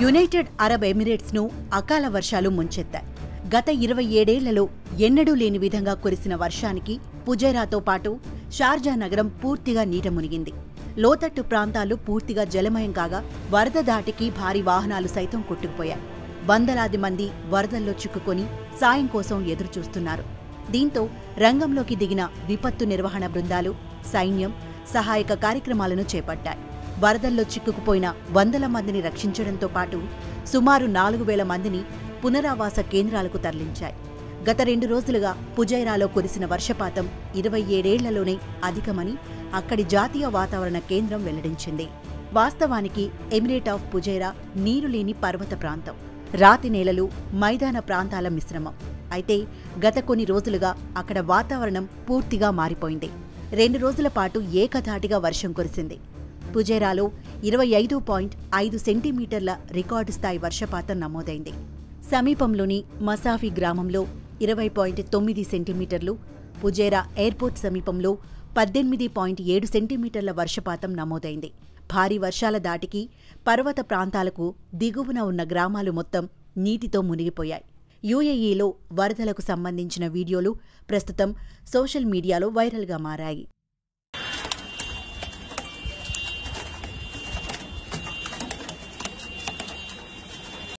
United Arab ఎమిరేట్స్ను అకాల వర్షాలు ముంచెత్తాయి గత ఇరవై ఏడేళ్లలో ఎన్నడూ లేని విధంగా కురిసిన వర్షానికి పుజైరాతో పాటు షార్జా నగరం పూర్తిగా నీట మునిగింది లోతట్టు ప్రాంతాలు పూర్తిగా జలమయం కాగా వరద దాటికి భారీ వాహనాలు సైతం కొట్టుకుపోయాయి వందలాది మంది వరదల్లో చిక్కుకొని సాయం కోసం ఎదురుచూస్తున్నారు దీంతో రంగంలోకి దిగిన విపత్తు నిర్వహణ బృందాలు సైన్యం సహాయక కార్యక్రమాలను చేపట్టాయి వరదల్లో చిక్కుకుపోయిన వందల మందిని రక్షించడంతో పాటు సుమారు నాలుగు వేల మందిని పునరావాస కేంద్రాలకు తరలించాయి గత రెండు రోజులుగా పుజైరాలో కురిసిన వర్షపాతం ఇరవై ఏడేళ్లలోనే అధికమని అక్కడి జాతీయ వాతావరణ కేంద్రం వెల్లడించింది వాస్తవానికి ఎమిరేట్ ఆఫ్ పుజైరా నీరు లేని పర్వత ప్రాంతం రాతి నేలలు మైదాన ప్రాంతాల మిశ్రమం అయితే గత కొన్ని రోజులుగా అక్కడ వాతావరణం పూర్తిగా మారిపోయింది రెండు రోజుల పాటు ఏకధాటిగా వర్షం కురిసింది పుజేరాలో ఇరవై ఐదు పాయింట్ ఐదు సెంటీమీటర్ల రికార్డు స్థాయి వర్షపాతం నమోదైంది సమీపంలోని మసాఫీ గ్రామంలో ఇరవై పాయింట్ తొమ్మిది సెంటీమీటర్లు పుజేరా ఎయిర్పోర్ట్ సమీపంలో పద్దెనిమిది పాయింట్ ఏడు సెంటీమీటర్ల వర్షపాతం నమోదైంది భారీ వర్షాల దాటికి పర్వత ప్రాంతాలకు దిగువన ఉన్న గ్రామాలు మొత్తం నీటితో మునిగిపోయాయి యూఏఈలో వరదలకు సంబంధించిన వీడియోలు ప్రస్తుతం సోషల్ మీడియాలో వైరల్గా మారాయి